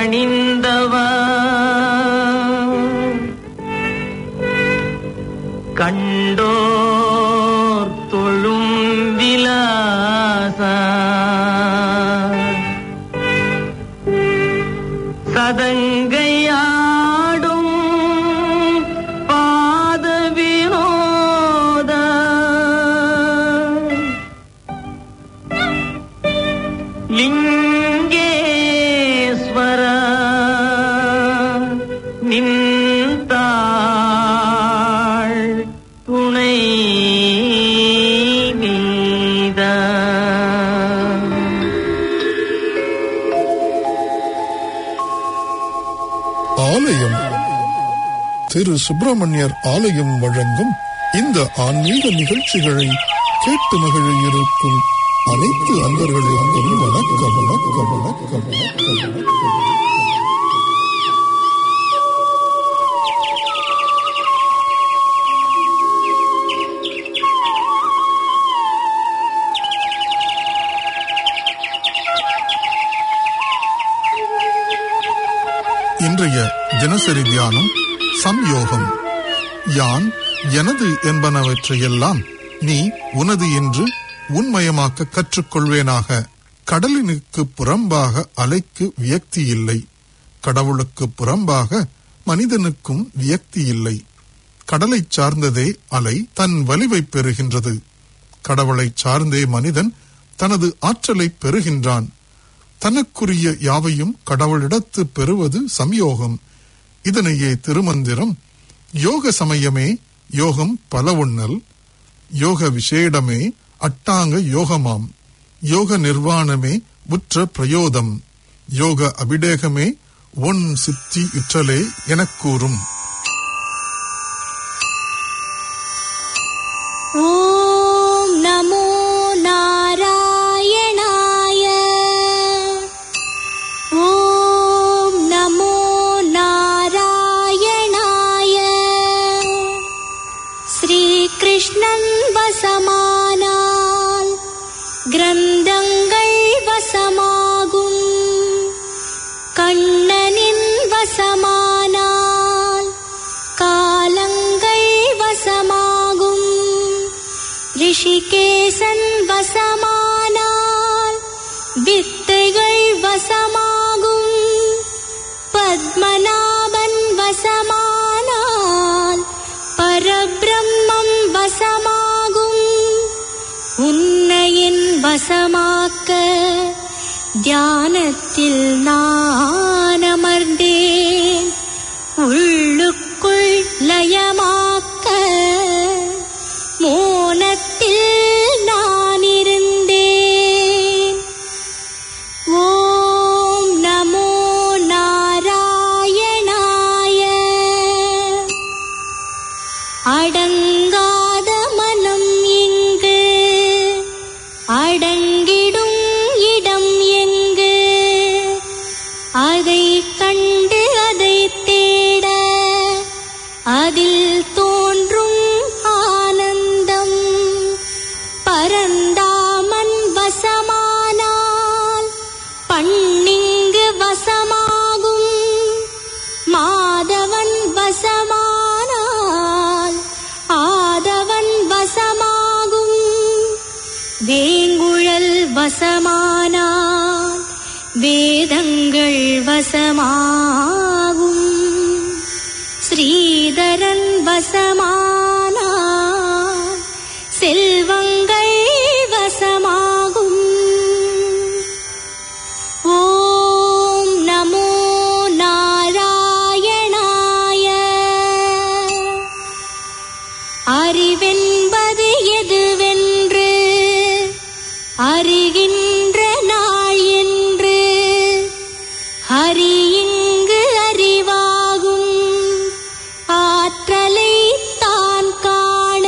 பணிந்தவா கண்டோர் தொழும் விலாசா சதங்கையாடும் பாத வினோத லிங்கேஸ்வர நின்றாள் துணை நீதா ஆலயம் திரு சுப்பிரமணியர் ஆலயம் வழங்கும் இந்த ஆன்மீக நிகழ்ச்சிகளை கேட்டு மகிழ இருக்கும் அனைத்து அன்பர்களுக்கும் வணக்கம் வணக்கம் வணக்கம் வணக்கம் வணக்கம் இன்றைய தினசரி தியானம் சம்யோகம் யான் எனது என்பனவற்றையெல்லாம் நீ உனது என்று உண்மயமாக்க கற்றுக்கொள்வேனாக கடலினுக்கு புறம்பாக அலைக்கு வியக்தி இல்லை கடவுளுக்கு புறம்பாக மனிதனுக்கும் வியக்தி இல்லை கடலைச் சார்ந்ததே அலை தன் வலிவை பெறுகின்றது கடவுளைச் சார்ந்தே மனிதன் தனது ஆற்றலை பெறுகின்றான் தனக்குரிய யாவையும் கடவுளிடத்து பெறுவது சம்யோகம் இதனையே திருமந்திரம் யோக சமயமே யோகம் பல உண்ணல் யோக விசேடமே அட்டாங்க யோகமாம் யோக நிர்வாணமே உற்ற பிரயோதம் யோக அபிடேகமே ஒன் சித்தி இற்றலே எனக் கூறும் ॐ नमो नारायणाय ॐ नमो नारायणाय ஸ்ரீகிருஷ்ணன் வசமானால் கிரந்தங்கள் வசமாகும் கண்ணனின் வசமானால் காலங்கள் வசமாகும் ரிஷிகேசன் வசமானால் வித்தைகள் வசமாகும் பத்மநாபன் வசமானால் பரபிரம்மம் வசமாகும் உன்னையின் வசமாக்க தியானத்தில் நான் அமர்ந்தேன் உள்ளுக்குள் லயமாக்க மோனத்தில் நான் இருந்தேன் ஓம் நமோ நாராயணாய அடங்காத மனம் இங்கு அடங்கிடும் இடம் எங்கு அதை கண்டு அதை தேட அதில் தோன்றும் ஆனந்தம் பரந்தாமன் வசமானால் பண்ணிங்கு வசமாகும் மாதவன் வசமானால் ஆதவன் வசமாகும் வேங்குழல் வசமானால் வேதங்கள் வசமாகும் ஸ்ரீதரன் வசமானால் செல்வங்கள் வசமாகும் ஓம் நமோ நாராயணாய அறிவென்பது எதுவென்று அறிகின்ற நாள் என்று ஹரி இங்கு அறிவாகும் ஆற்றலை தான் காண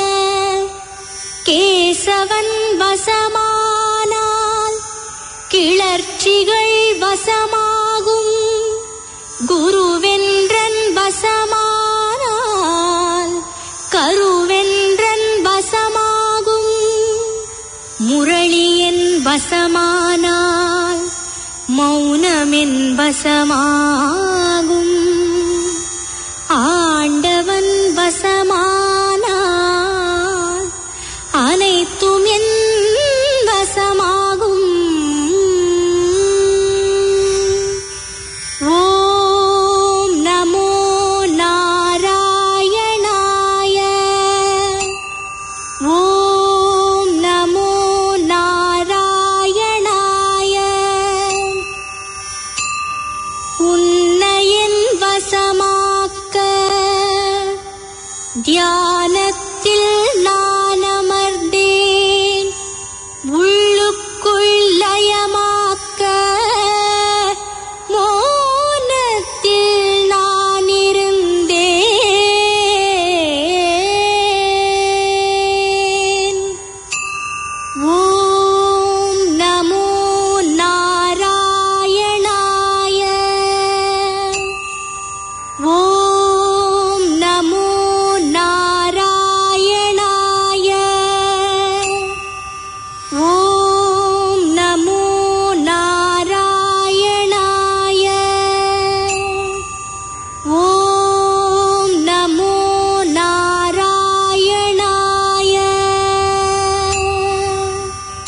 கேசவன் வசமானால் கிளர்ச்சிகள் வசமாகும் குருவென்றன் வசமானால் கருவென்றன் வசமாகும் முரளியன் வசமானால் மௌனமென் வசமாகும் ஆண்டவன் வசமானான் அனைத்தும் என் வசமாகும் ஓம் நமோ நாராயணாய ஓம் நமோ நாராயணாய உன்னையின் வசமாக்க தியானத்தில் நான் அமர்ந்தேன் உள்ளுக்குள் லயமாக்க மோனத்தில் நான் இருந்தேன் ஓம் நமோ நாராயணாய ஓம் நமோ நாராயணாய ஓம் நமோ நாராயணாய ஓம் நமோ நாராயணாய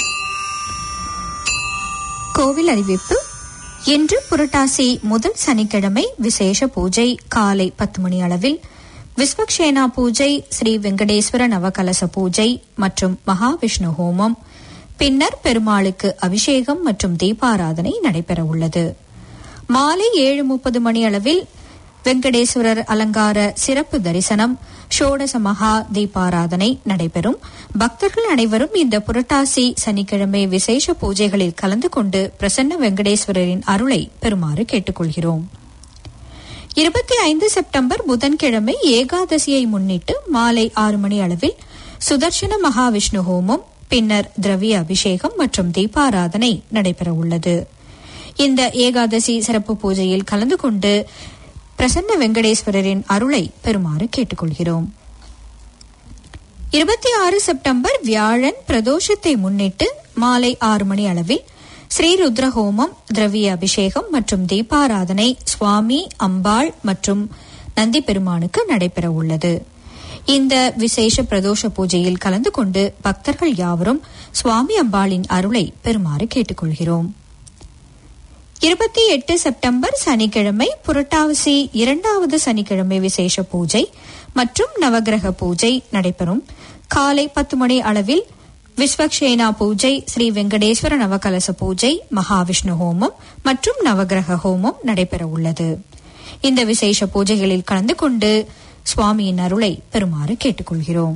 கோவில் அறிவிப்பு இன்று புரட்டாசி முதல் சனிக்கிழமை விசேஷ பூஜை காலை பத்து மணி அளவில் விஸ்வக்ஷேனா பூஜை ஸ்ரீ வெங்கடேஸ்வர நவகலச பூஜை மற்றும் மகாவிஷ்ணு ஹோமம் பின்னர் பெருமாளுக்கு அபிஷேகம் மற்றும் தீபாராதனை நடைபெற உள்ளது மாலை ஏழு முப்பது மணி அளவில் வெங்கடேஸ்வரர் அலங்கார சிறப்பு தரிசனம் ஷோடச மகா தீபாராதனை நடைபெறும் பக்தர்கள் அனைவரும் இந்த புரட்டாசி சனிக்கிழமை விசேஷ பூஜைகளில் கலந்து கொண்டு பிரசன்ன வெங்கடேஸ்வரரின் அருளை பெறுமாறு கேட்டுக்கொள்கிறோம் இருபத்தி ஐந்து செப்டம்பர் புதன்கிழமை ஏகாதசியை முன்னிட்டு மாலை ஆறு மணி அளவில் சுதர்சன மகாவிஷ்ணு ஹோமம் பின்னர் திரவிய அபிஷேகம் மற்றும் தீபாராதனை நடைபெற உள்ளது இந்த ஏகாதசி சிறப்பு பூஜையில் கலந்து கொண்டு பிரசன்ன வெங்கடேஸ்வரரின் அருளை பெறுமாறு கேட்டுக்கொள்கிறோம் இருபத்தி ஆறு செப்டம்பர் வியாழன் பிரதோஷத்தை முன்னிட்டு மாலை ஆறு மணி அளவில் ஸ்ரீ ருத்ர ஹோமம் திரவிய அபிஷேகம் மற்றும் தீபாராதனை சுவாமி அம்பாள் மற்றும் நந்தி பெருமானுக்கு நடைபெற உள்ளது இந்த விசேஷ பிரதோஷ பூஜையில் கலந்து கொண்டு பக்தர்கள் யாவரும் சுவாமி அம்பாளின் அருளை பெறுமாறு கேட்டுக்கொள்கிறோம் இருபத்தி எட்டு செப்டம்பர் சனிக்கிழமை புரட்டாவசி இரண்டாவது சனிக்கிழமை விசேஷ பூஜை மற்றும் நவகிரக பூஜை நடைபெறும் காலை பத்து மணி அளவில் விஸ்வக்ஷேனா பூஜை ஸ்ரீ வெங்கடேஸ்வர நவகலச பூஜை மகாவிஷ்ணு ஹோமம் மற்றும் நவகிரக ஹோமம் நடைபெற உள்ளது இந்த விசேஷ பூஜைகளில் கலந்து கொண்டு சுவாமியின் அருளை பெறுமாறு கேட்டுக்கொள்கிறோம்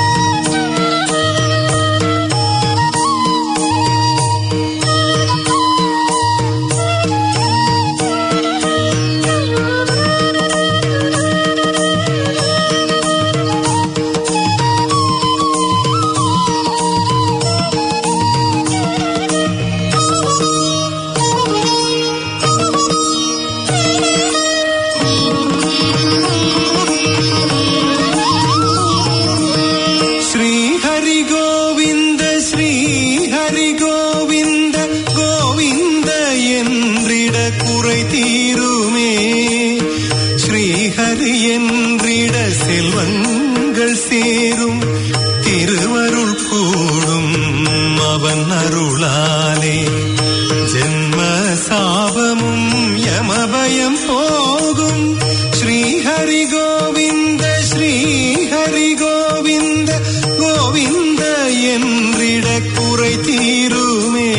श्रीहरि गोविन्द श्रीहरि गोविन्द கோவிந்த என்றிட குறை தீருமே ஸ்ரீஹரி என்றிட செல்வங்கள் சேரும் திருவருள் கூடும் அவன் அருளாலே ஜென்ம சாபமும் யமபயம் போகும் ஸ்ரீஹரி கோவிந்த ஸ்ரீஹரி கோவிந்த கோவிந்த என்றிட குறை தீருமே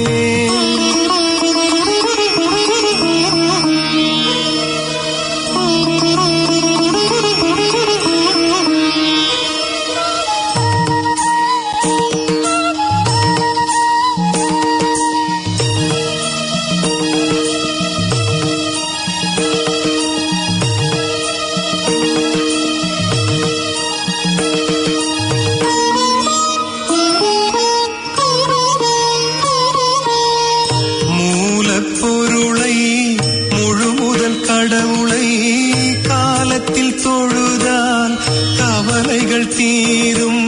மூலப்பொருளை முழுமுதல் கடவுளை காலத்தில் தொழுதால் கவலைகள் தீரும்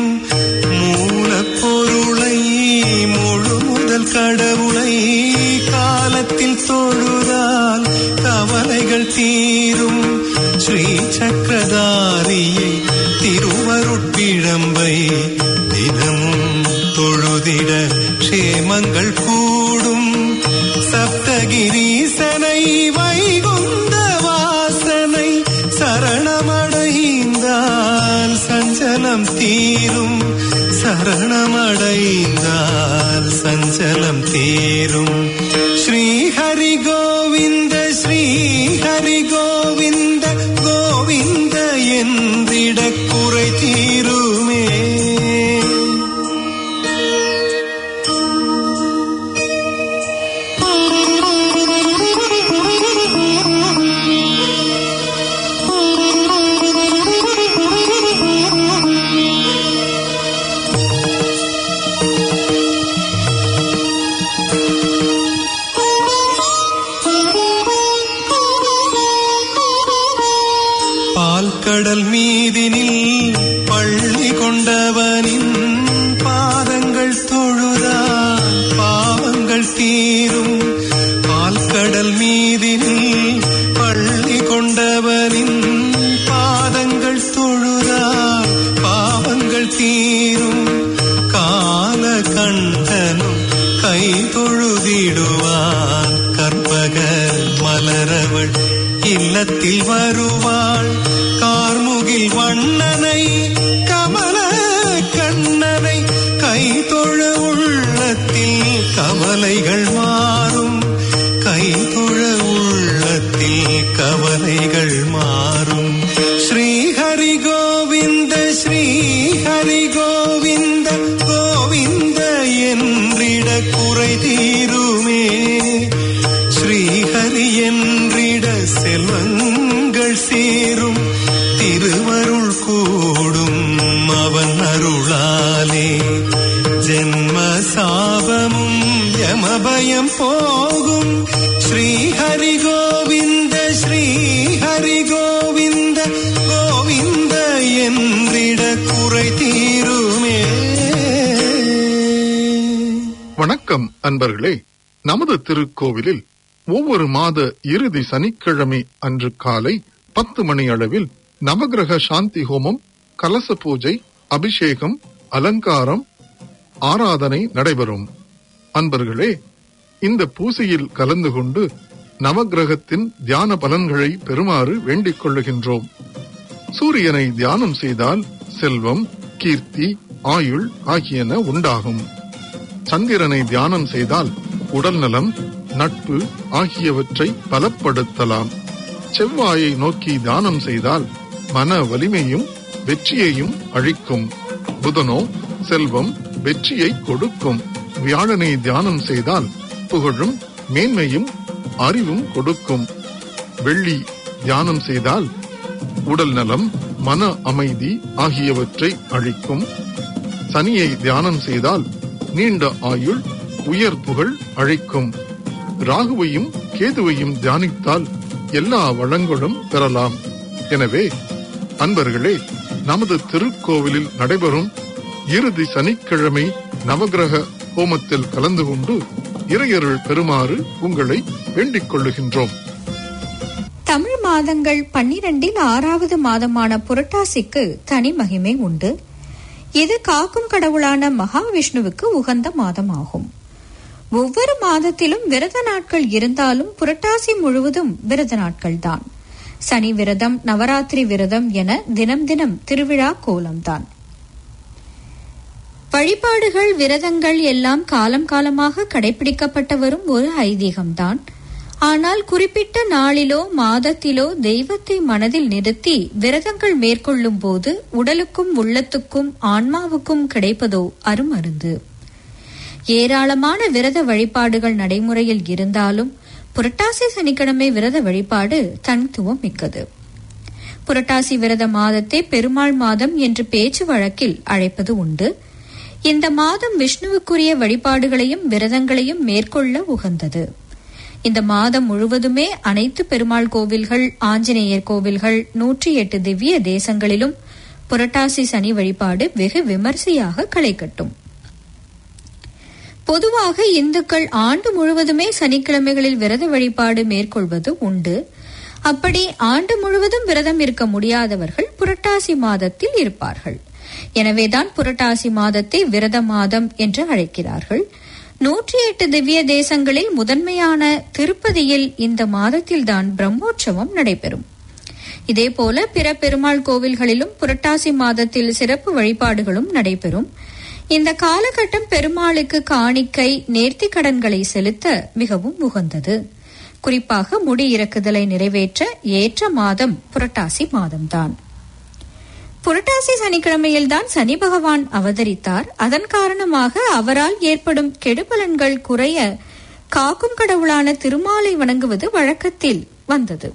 மூலப்பொருளை முழுமுதல் கடவுளை காலத்தில் தொழுதால் கவலைகள் தீரும் ஸ்ரீ சக்கரதாரியை திருவருட்பிழம்பை தினமும் தொழுதிட க்ஷேமங்கள் கூடும் சப்தகிரீசனை வைகுந்த வாசனை சரணமடைந்தால் சஞ்சலம் தீரும் சரணமடைந்தால் சஞ்சலம் தீரும் ஸ்ரீ ஹரி கோவிந்த ஸ்ரீ ஹரி கோவிந்த கோவிந்த என்றிட குறை தீருமே பால்கடல் மீதினில் பள்ளி கொண்டவனின் பாதங்கள் தொழுதால் பாவங்கள் தீரும் பால்கடல் மீதினில் பள்ளி கொண்டவனின் பாதங்கள் தொழுதால் பாவங்கள் தீரும் கால கண்டனும் கை தொழுதிடுவான் கற்பக மலரவள் இல்லத்தில் வருவாள் கார்முகில் வண்ணனை கமல கண்ணனை கை தொழ உள்ளத்தில் கவலைகள் மாறும் கை தொழ உள்ளத்தில் கவலைகள் மாறும் ஸ்ரீ ஹரி கோவிந்த ஸ்ரீ ஹரி கோவிந்த கோவிந்த என்றிட குறை தீருமே ஸ்ரீஹரி என்றிட செல்வங்கள் சேரும் திருவருள் கூடும் அவன் அருளாலே ஜென்ம சாபமும் யமபயம் போகும் ஸ்ரீஹரி கோவிந்த ஸ்ரீஹரி கோவிந்த கோவிந்த என்றிட குறை தீருமே வணக்கம் அன்பர்களே நமது திருக்கோவிலில் ஒவ்வொரு மாத இறுதி சனிக்கிழமை அன்று காலை பத்து மணி அளவில் நவகிரக சாந்தி ஹோமம் கலச பூஜை அபிஷேகம் அலங்காரம் ஆராதனை நடைபெறும் அன்பர்களே இந்த பூசையில் கலந்து கொண்டு நவகிரகத்தின் தியான பலன்களை பெறுமாறு வேண்டிக் கொள்ளுகின்றோம் சூரியனை தியானம் செய்தால் செல்வம் கீர்த்தி ஆயுள் ஆகியன உண்டாகும் சந்திரனை தியானம் செய்தால் உடல் நலம் நட்பு ஆகியவற்றை பலப்படுத்தலாம் செவ்வாயை நோக்கி தியானம் செய்தால் மன வலிமையும் வெற்றியையும் அழிக்கும் புதனோ செல்வம் வெற்றியை கொடுக்கும் வியாழனை தியானம் செய்தால் புகழும் மேன்மையும் அறிவும் கொடுக்கும் வெள்ளி தியானம் செய்தால் உடல் நலம் மன அமைதி ஆகியவற்றை அழிக்கும் சனியை தியானம் செய்தால் நீண்ட ஆயுள் உயர் புகழ் அழைக்கும் ராகுவையும் கேதுவையும் தியானித்தால் எல்லா வளங்களும் பெறலாம் எனவே அன்பர்களே நமது திருக்கோவிலில் நடைபெறும் இறுதி சனிக்கிழமை நவகிரக ஹோமத்தில் கலந்து கொண்டு இறையருள் பெறுமாறு உங்களை வேண்டிக் கொள்ளுகின்றோம் தமிழ் மாதங்கள் பன்னிரண்டில் ஆறாவது மாதமான புரட்டாசிக்கு தனி மகிமை உண்டு இது காக்கும் கடவுளான மகாவிஷ்ணுவுக்கு உகந்த மாதமாகும் ஒவ்வொரு மாதத்திலும் விரத நாட்கள் இருந்தாலும் புரட்டாசி முழுவதும் விரத நாட்கள்தான் சனி விரதம் நவராத்திரி விரதம் என தினம் தினம் திருவிழா கோலம்தான் வழிபாடுகள் விரதங்கள் எல்லாம் காலம் காலமாக கடைபிடிக்கப்பட்டு வரும் ஒரு ஐதீகம்தான் ஆனால் குறிப்பிட்ட நாளிலோ மாதத்திலோ தெய்வத்தை மனதில் நிறுத்தி விரதங்கள் மேற்கொள்ளும் போது உடலுக்கும் உள்ளத்துக்கும் ஆன்மாவுக்கும் கிடைப்பதோ அருமருந்து ஏராளமான விரத வழிபாடுகள் நடைமுறையில் இருந்தாலும் புரட்டாசி சனிக்கிழமை விரத வழிபாடு தனித்துவம் மிக்கது புரட்டாசி விரத மாதத்தை பெருமாள் மாதம் என்று பேச்சு வழக்கில் அழைப்பது உண்டு இந்த மாதம் விஷ்ணுவுக்குரிய வழிபாடுகளையும் விரதங்களையும் மேற்கொள்ள உகந்தது இந்த மாதம் முழுவதுமே அனைத்து பெருமாள் கோவில்கள் ஆஞ்சநேயர் கோவில்கள் நூற்றி எட்டு திவ்ய தேசங்களிலும் புரட்டாசி சனி வழிபாடு வெகு விமர்சையாக களை கட்டும் பொதுவாக இந்துக்கள் ஆண்டு முழுவதுமே சனிக்கிழமைகளில் விரத வழிபாடு மேற்கொள்வது உண்டு அப்படி ஆண்டு முழுவதும் விரதம் இருக்க முடியாதவர்கள் புரட்டாசி மாதத்தில் இருப்பார்கள் எனவேதான் புரட்டாசி மாதத்தை விரத மாதம் என்று அழைக்கிறார்கள் நூற்றி எட்டு திவ்ய தேசங்களில் முதன்மையான திருப்பதியில் இந்த மாதத்தில்தான் பிரம்மோற்சவம் நடைபெறும் இதேபோல பிற பெருமாள் கோவில்களிலும் புரட்டாசி மாதத்தில் சிறப்பு வழிபாடுகளும் நடைபெறும் இந்த காலகட்டம் பெருமாளுக்கு காணிக்கை நேர்த்தி கடன்களை செலுத்த மிகவும் உகந்தது குறிப்பாக முடி இறக்குதலை நிறைவேற்ற ஏற்ற மாதம் புரட்டாசி மாதம்தான் புரட்டாசி சனிக்கிழமையில்தான் சனி பகவான் அவதரித்தார் அதன் காரணமாக அவரால் ஏற்படும் கெடுபலன்கள் குறைய காக்கும் கடவுளான திருமாலை வணங்குவது வழக்கத்தில் வந்தது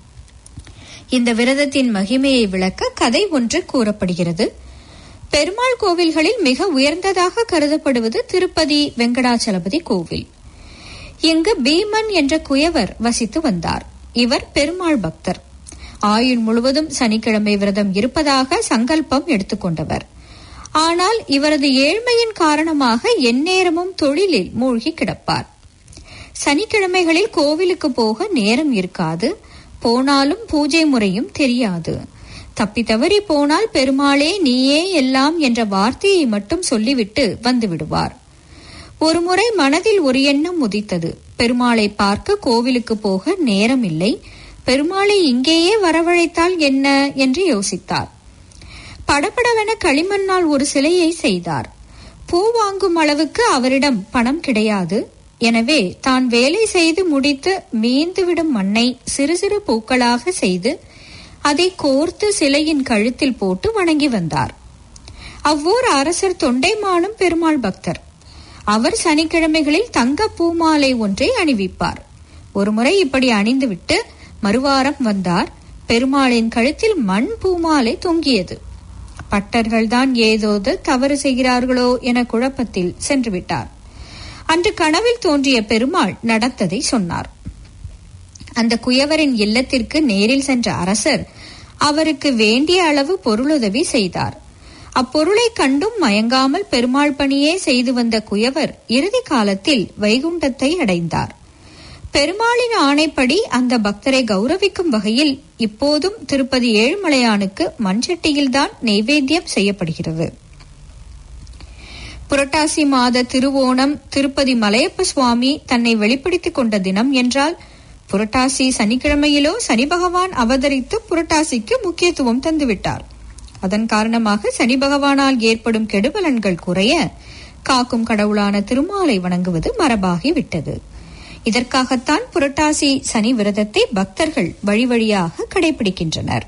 இந்த விரதத்தின் மகிமையை விளக்க கதை ஒன்று கூறப்படுகிறது பெருமாள் கோவில்களில் மிக உயர்ந்ததாக கருதப்படுவது திருப்பதி வெங்கடாச்சலபதி கோவில் இங்கு பீமன் என்ற குயவர் வசித்து வந்தார் இவர் பெருமாள் பக்தர் ஆயுள் முழுவதும் சனிக்கிழமை விரதம் இருப்பதாக சங்கல்பம் எடுத்துக்கொண்டவர் ஆனால் இவரது ஏழ்மையின் காரணமாக எந்நேரமும் தொழிலில் மூழ்கி கிடப்பார் சனிக்கிழமைகளில் கோவிலுக்கு போக நேரம் இருக்காது போனாலும் பூஜை முறையும் தெரியாது தப்பி தவறி போனால் பெருமாளே நீயே எல்லாம் என்ற வார்த்தையை மட்டும் சொல்லிவிட்டு வந்து விடுவார் ஒருமுறை மனதில் ஒரு எண்ணம் உதித்தது பெருமாளை பார்க்க கோவிலுக்கு போக நேரம் இல்லை பெருமாளை இங்கேயே வரவழைத்தால் என்ன என்று யோசித்தார் படபடவென களிமண்ணால் ஒரு சிலையை செய்தார் பூ வாங்கும் அளவுக்கு அவரிடம் பணம் கிடையாது எனவே தான் வேலை செய்து முடித்து மீந்துவிடும் மண்ணை சிறு சிறு பூக்களாக செய்து அதை கோர்த்து சிலையின் கழுத்தில் போட்டு வணங்கி வந்தார் அவ்வூர் அரசர் தொண்டைமானும் பெருமாள் பக்தர் அவர் சனிக்கிழமைகளில் தங்க பூமாலை ஒன்றை அணிவிப்பார் ஒருமுறை இப்படி அணிந்துவிட்டு மறுவாரம் வந்தார் பெருமாளின் கழுத்தில் மண் பூமாலை தொங்கியது பட்டர்கள்தான் ஏதோது தவறு செய்கிறார்களோ என குழப்பத்தில் சென்று விட்டார் அன்று கனவில் தோன்றிய பெருமாள் நடந்ததை சொன்னார் அந்த குயவரின் இல்லத்திற்கு நேரில் சென்ற அரசர் அவருக்கு வேண்டிய அளவு பொருளுதவி செய்தார் அப்பொருளை கண்டும் மயங்காமல் பெருமாள் பணியே செய்து வந்த குயவர் இறுதி காலத்தில் வைகுண்டத்தை அடைந்தார் பெருமாளின் ஆணைப்படி அந்த பக்தரை கௌரவிக்கும் வகையில் இப்போதும் திருப்பதி ஏழுமலையானுக்கு மண்சட்டியில்தான் நெய்வேத்தியம் செய்யப்படுகிறது புரட்டாசி மாத திருவோணம் திருப்பதி மலையப்ப சுவாமி தன்னை வெளிப்படுத்திக் கொண்ட தினம் என்றால் புரட்டாசி சனிக்கிழமையிலோ சனி பகவான் அவதரித்து புரட்டாசிக்கு முக்கியத்துவம் தந்துவிட்டார் அதன் காரணமாக சனி பகவானால் ஏற்படும் கெடுபலன்கள் குறைய காக்கும் கடவுளான திருமாலை வணங்குவது மரபாகி விட்டது இதற்காகத்தான் புரட்டாசி சனி விரதத்தை பக்தர்கள் வழி வழியாக கடைபிடிக்கின்றனர்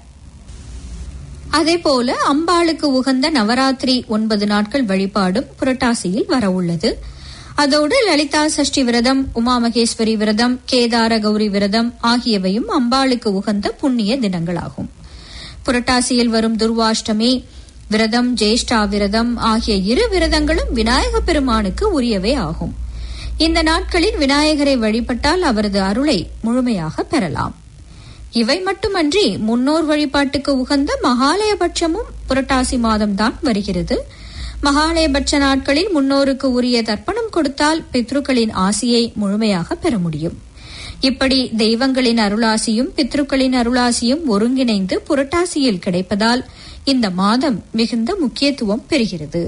அதேபோல அம்பாளுக்கு உகந்த நவராத்திரி ஒன்பது நாட்கள் வழிபாடும் புரட்டாசியில் வரவுள்ளது அதோடு லலிதா சஷ்டி விரதம் உமா மகேஸ்வரி விரதம் கேதார கௌரி விரதம் ஆகியவையும் அம்பாளுக்கு உகந்த புண்ணிய தினங்களாகும் புரட்டாசியில் வரும் துர்வாஷ்டமி விரதம் ஜேஷ்டா விரதம் ஆகிய இரு விரதங்களும் விநாயக பெருமானுக்கு உரியவே ஆகும் இந்த நாட்களில் விநாயகரை வழிபட்டால் அவரது அருளை முழுமையாக பெறலாம் இவை மட்டுமன்றி முன்னோர் வழிபாட்டுக்கு உகந்த மகாலயபட்சமும் புரட்டாசி மாதம்தான் வருகிறது மகாலயபட்ச நாட்களில் முன்னோருக்கு உரிய தர்ப்பணம் கொடுத்தால் பித்ருக்களின் ஆசியை முழுமையாக பெற முடியும் இப்படி தெய்வங்களின் அருளாசியும் பித்ருக்களின் அருளாசியும் ஒருங்கிணைந்து புரட்டாசியில் கிடைப்பதால் இந்த மாதம் மிகுந்த முக்கியத்துவம் பெறுகிறது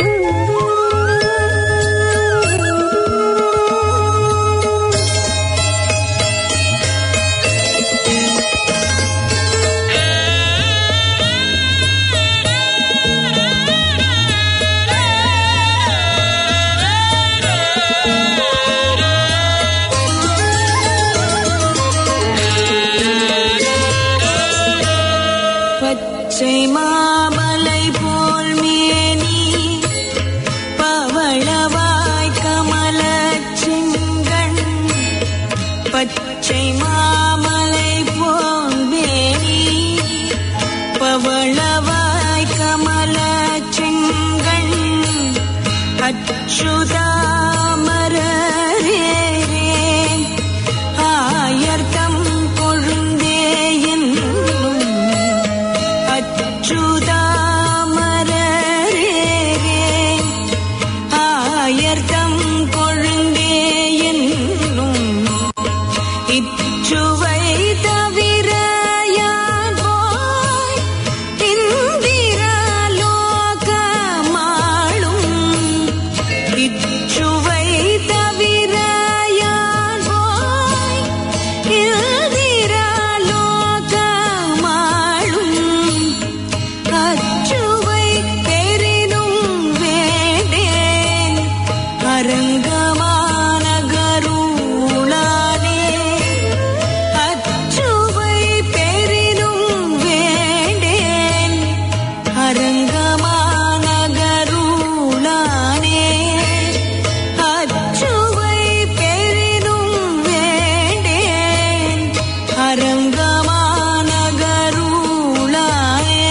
பச்சை மாமலை போல் மேனி பவளவாய் கமல செங்கண் பச்சை மாமலை போல் மேனி பவளவாய் கமல செங்கண் அச்சுதாமரே ஆயர்தம் கொழுந்தே என்னும் அச்சுதாமரே ஆயர்தம் இச்சுவை தவிர யான் போய் இந்திரலோகமாளும் இச்சுவை தவிர யான் போய் இந்திரலோகமாளும் அச்சுவை பெரிதும் வேண்டேன் அரங்கமான கருளானே அச்சுவை பெரிதும் வேண்டேன் அரங்கமான கருளானே அச்சுவை பெரிதும் வேண்டேன் அரங்கமான கருளானே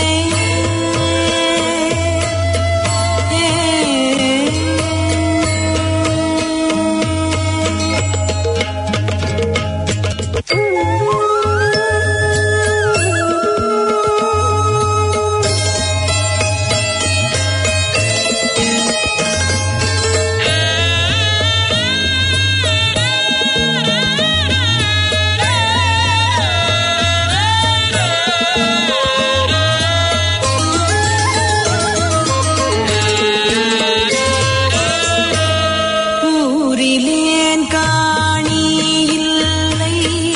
ஊரிலேன் காணி இல்லை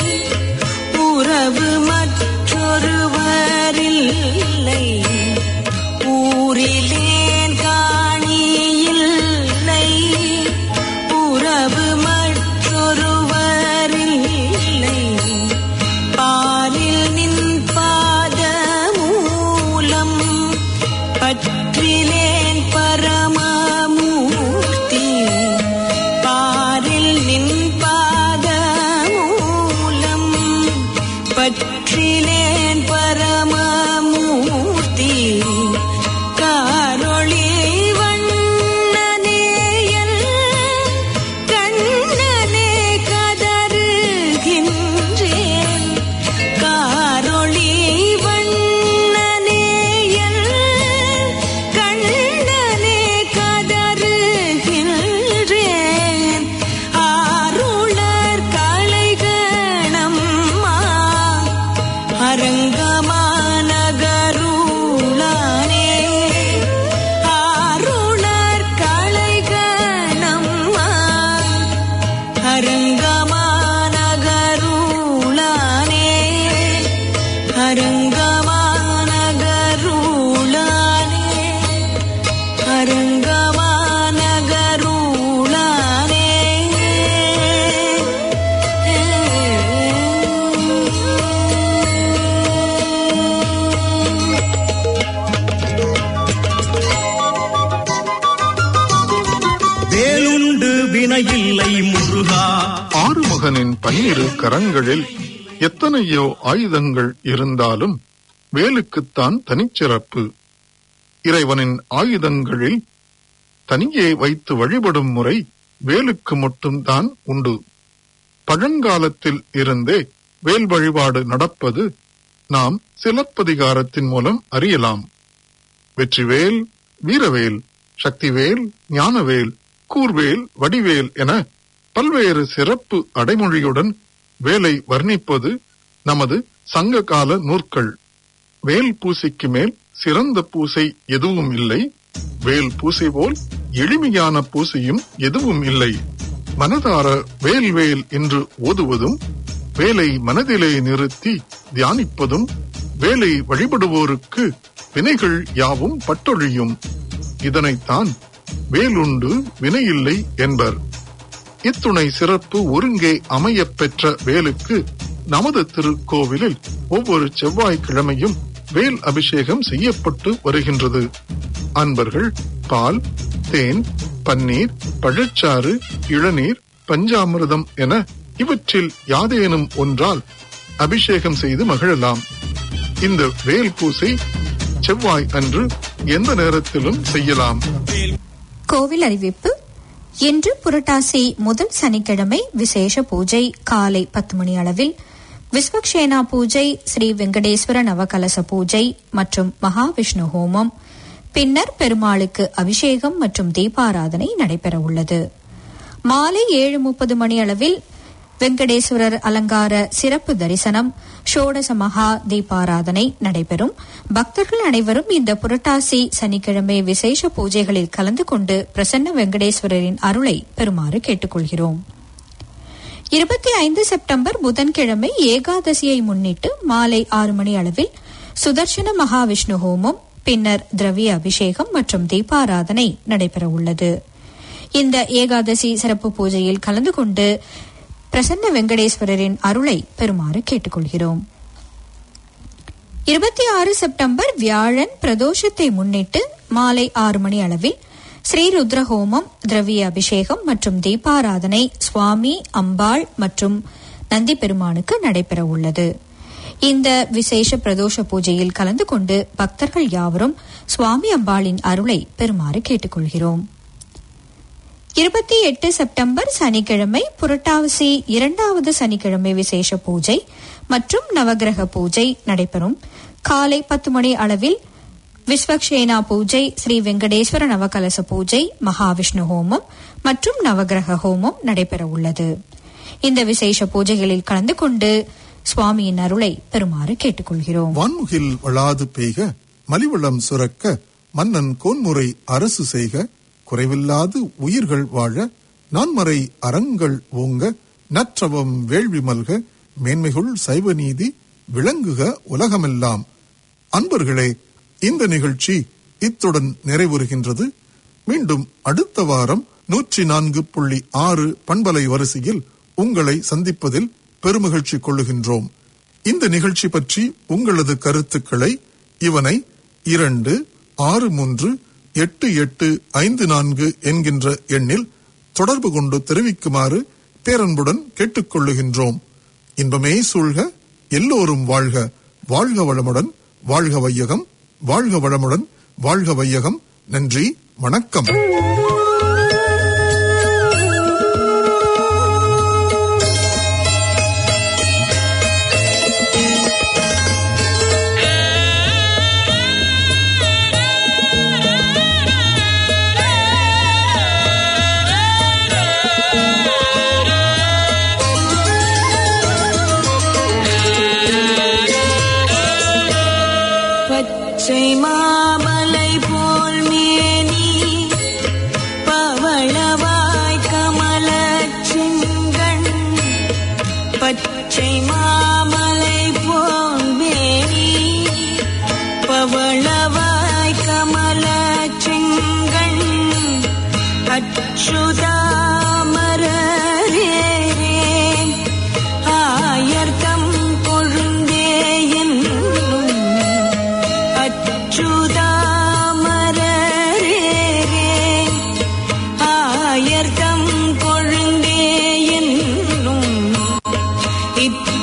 உறவு மற்றொருவரில்லை ஊரிலேன் காணி இல்லை உறவு மற்றொருவரில்லை பாலில் நின் பாத மூலம் பற்றிலேன் பரமமூர்த்தி பாரில் நின் பாத மூலம் பற்றிலேன் பரமமூர்த்தி காரொளி வண்ணனேயல் கண்ணனே கதறுகின்றேன் காரொளி வண்ணனேயல் கண்ணனே கதறுகின்றேன் ஆருளர் கலைகணம்மா அரங்கமான கருளானே ஆருளர் கலைகணம்மா அரங்கமான கருளானே அரங்கமான கருளானே அரங்கமான கருளானே வேலுண்டு வினையில்லை முருகா ஆறுமுகனின் பன்னிரு கரங்களில் எத்தனையோ ஆயுதங்கள் இருந்தாலும் வேலுக்குத்தான் தனிச்சிறப்பு இறைவனின் ஆயுதங்களில் தனியே வைத்து வழிபடும் முறை வேலுக்கு மட்டும்தான் உண்டு பழங்காலத்தில் இருந்தே வேல் வழிபாடு நடப்பது நாம் சிலப்பதிகாரத்தின் மூலம் அறியலாம் வெற்றிவேல் வீரவேல் சக்திவேல் ஞானவேல் கூர்வேல் வடிவேல் என பல்வேறு சிறப்பு அடைமொழியுடன் வேலை வர்ணிப்பது நமது சங்ககால நூற்கள் வேல் பூசைக்கு மேல் சிறந்த பூசை எதுவும் இல்லை வேல் பூசை போல் எளிமையான பூசையும் எதுவும் இல்லை மனதார வேல் வேல் என்று ஓதுவதும் வேலை மனதிலே நிறுத்தி தியானிப்பதும் வேலை வழிபடுவோருக்கு வினைகள் யாவும் பட்டொழியும் இதனைத்தான் வேலுண்டு வினையில்லை என்பர் இத்துணை சிறப்பு ஒருங்கே அமையப் பெற்ற வேலுக்கு நமது திருக்கோவிலில் ஒவ்வொரு செவ்வாய்க்கிழமையும் வேல் அபிஷேகம் செய்யப்பட்டு வருகின்றது அன்பர்கள் பால் தேன் பன்னீர் பழச்சாறு இளநீர் பஞ்சாமிர்தம் என இவற்றில் யாதேனும் ஒன்றால் அபிஷேகம் செய்து மகிழலாம் இந்த வேல் பூசை செவ்வாய் அன்று எந்த நேரத்திலும் செய்யலாம் கோவில் அறிவிப்பு இன்று புரட்டாசி முதல் சனிக்கிழமை விசேஷ பூஜை காலை பத்து மணி அளவில் விஸ்வக்ஷேனா பூஜை ஸ்ரீ வெங்கடேஸ்வர நவகலச பூஜை மற்றும் மகாவிஷ்ணு ஹோமம் பின்னர் பெருமாளுக்கு அபிஷேகம் மற்றும் தீபாராதனை நடைபெற உள்ளது மாலை ஏழு முப்பது மணி அளவில் வெங்கடேஸ்வரர் அலங்கார சிறப்பு தரிசனம் ஷோடச மகா தீபாராதனை நடைபெறும் பக்தர்கள் அனைவரும் இந்த புரட்டாசி சனிக்கிழமை விசேஷ பூஜைகளில் கலந்து கொண்டு பிரசன்ன வெங்கடேஸ்வரரின் அருளை பெறுமாறு கேட்டுக்கொள்கிறோம் இருபத்தி ஐந்து செப்டம்பர் புதன்கிழமை ஏகாதசியை முன்னிட்டு மாலை ஆறு மணி அளவில் சுதர்சன மகாவிஷ்ணு ஹோமம் பின்னர் திரவிய அபிஷேகம் மற்றும் தீபாராதனை நடைபெற உள்ளது இந்த ஏகாதசி சிறப்பு பூஜையில் கலந்து கொண்டு பிரசன்ன வெங்கடேஸ்வரரின் அருளை பெறுமாறு கேட்டுக்கொள்கிறோம் இருபத்தி ஆறு செப்டம்பர் வியாழன் பிரதோஷத்தை முன்னிட்டு மாலை ஆறு மணி அளவில் ஸ்ரீருத்ர ஹோமம் திரவிய அபிஷேகம் மற்றும் தீபாராதனை சுவாமி அம்பாள் மற்றும் நந்தி பெருமானுக்கு நடைபெற உள்ளது இந்த விசேஷ பிரதோஷ பூஜையில் கலந்து கொண்டு பக்தர்கள் யாவரும் சுவாமி அம்பாளின் அருளை பெறுமாறு கேட்டுக்கொள்கிறோம் இருபத்தி எட்டு செப்டம்பர் சனிக்கிழமை புரட்டாவசி இரண்டாவது சனிக்கிழமை விசேஷ பூஜை மற்றும் நவகிரக பூஜை நடைபெறும் காலை பத்து மணி அளவில் விஸ்வக்ஷேனா பூஜை ஸ்ரீ வெங்கடேஸ்வர நவகலச பூஜை மகாவிஷ்ணு ஹோமம் மற்றும் நவகிரக ஹோமம் நடைபெற உள்ளது இந்த விசேஷ பூஜைகளில் கலந்து கொண்டு சுவாமியின் அருளை பெறுமாறு கேட்டுக்கொள்கிறோம் வான்முகில் வளாது பெய்க மலிவளம் சுரக்க மன்னன் கோன்முறை அரசு செய்க குறைவில்லாது உயிர்கள் வாழ நான்மறை அறங்கள் ஓங்க நற்றவம் வேள்வி மல்க மேன்மைகுள் சைவ நீதி விளங்குக உலகமெல்லாம் அன்பர்களே இந்த நிகழ்ச்சி இத்துடன் நிறைவுறுகின்றது மீண்டும் அடுத்த வாரம் நூற்றி நான்கு புள்ளி ஆறு பண்பலை வரிசையில் உங்களை சந்திப்பதில் பெருமகிழ்ச்சி கொள்ளுகின்றோம் இந்த நிகழ்ச்சி பற்றி உங்களது கருத்துக்களை இவனை இரண்டு ஆறு மூன்று எட்டு எட்டு ஐந்து நான்கு என்கின்ற எண்ணில் தொடர்பு கொண்டு தெரிவிக்குமாறு பேரன்புடன் கேட்டுக்கொள்ளுகின்றோம் இன்பமே சூழ்க எல்லோரும் வாழ்க வாழ்க வளமுடன் வாழ்க வையகம் வாழ்க வளமுடன் வாழ்க வையகம் நன்றி வணக்கம் பச்சை மாமலை போல் மேனி பவளவாய் கமல செங்கண் பச்சை மாமலை போல் மேனி பவளவாய் கமல செங்கண் அச்சுதாமரரே ஆயர்தம் கொழுந்தே என்னும் அச்சுதாமரரே ஆயர்தம் கொழுந்தே என்னும் இத்